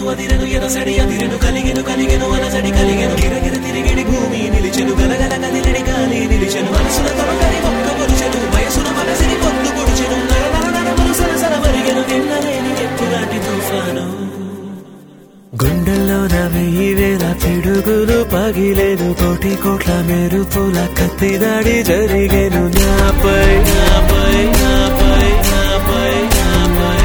అదిరెను ఎనసడి అదిరెను కలిగెను కలిగెను అనసడి కలిగెను గిరగిర తిరిగిడి భూమి నిలిచెను గలగల కదిలిడి గాలి నిలిచెను మనసున తమకరి ఒక్క పొడిచెను వయసున మనసిని పొద్దు పొడిచెను నర నర నరములు సరసర మరిగెను ఎన్నలేని ఎప్పులాంటి తుఫాను గుండెల్లో వెయ్యి వేల పిడుగులు పగిలేను కోటి కోట్ల మెరుపుల కత్తి దాడి జరిగేను నాపై నాపై నాపై నాపై నాపై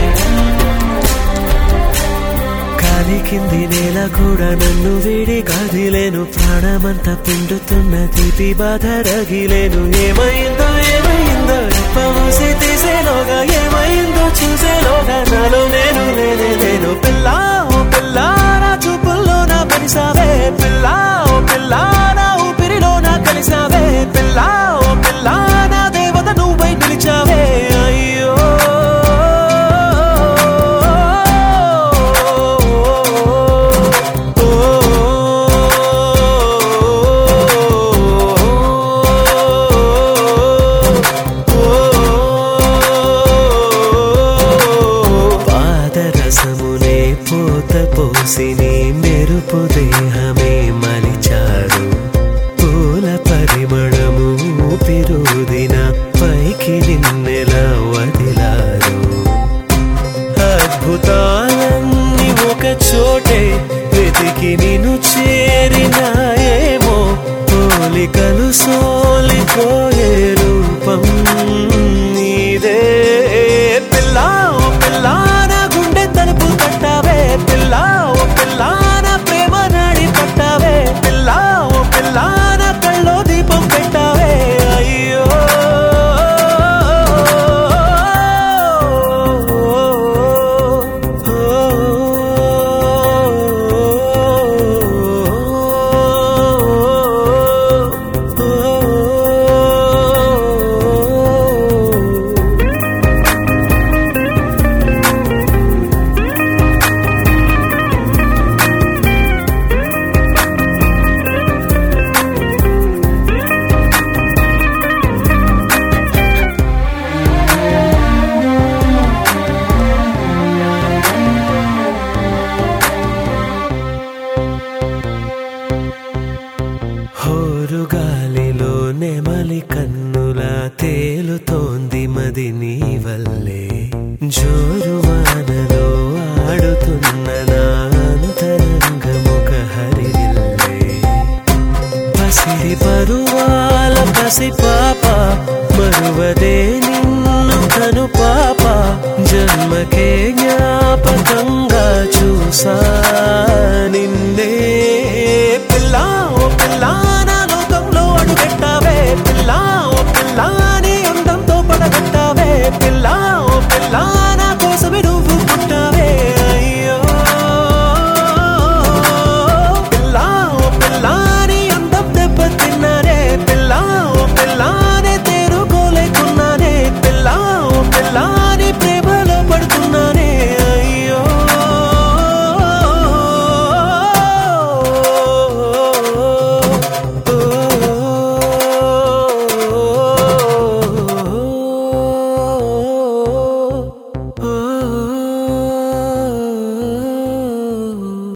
కాలి కింది నేల కూడా నన్ను వీడి కదిలేను ప్రాణమంతా పిండుతున్న తీపి బాధ రగిలేను ఏమైందో ఏమైందో ఇప్పమూసి తీసేలోగా ఏమైందో చూసేలోగా నాలో నేను లేనే లేను పిల్ల ఓ పిల్ల నా చూపుల్లో నా పనిసావే పిల్ల ఓ పిల్ల నా ఊపిరిలో నా కలిసావే పిల్ల ఓ పిల్ల నా దేవత నువ్వై నిలిచావే అయ్యో పాదరసమునే పోత పోసిని మెరుపు దేహమే మలిచారు పూల పరిమళము ఊపిరుదిన పైకి నిన్నెలా వదిలారు అద్భుతాలన్నీ ఒక చోటే వెతికి నిన్ను చేరినాయేమో పోలికలు సోలిపోయే రూపం నీదే పిల్ల ఓ పిల్ల నా గుండె తలుపు కట్టావే పిల్ల ఓ పిల్ల నా ప్రేమ నాడి పట్టావే పిల్ల ఓ పిల్ల నా కళ్ళో దీపం పెట్టావే అయ్యో హోరుగాలిలో నెమలి కన్నులా తేలుతోంది మది నీ వల్లే జోరు వానలో ఆడుతున్న నా అంతరంగముఖ హరివిల్లే పసిరి పరువాల పసి పాప మరువదే నిన్ను కను పాప జన్మకే జ్ఞాపకంగా చూసా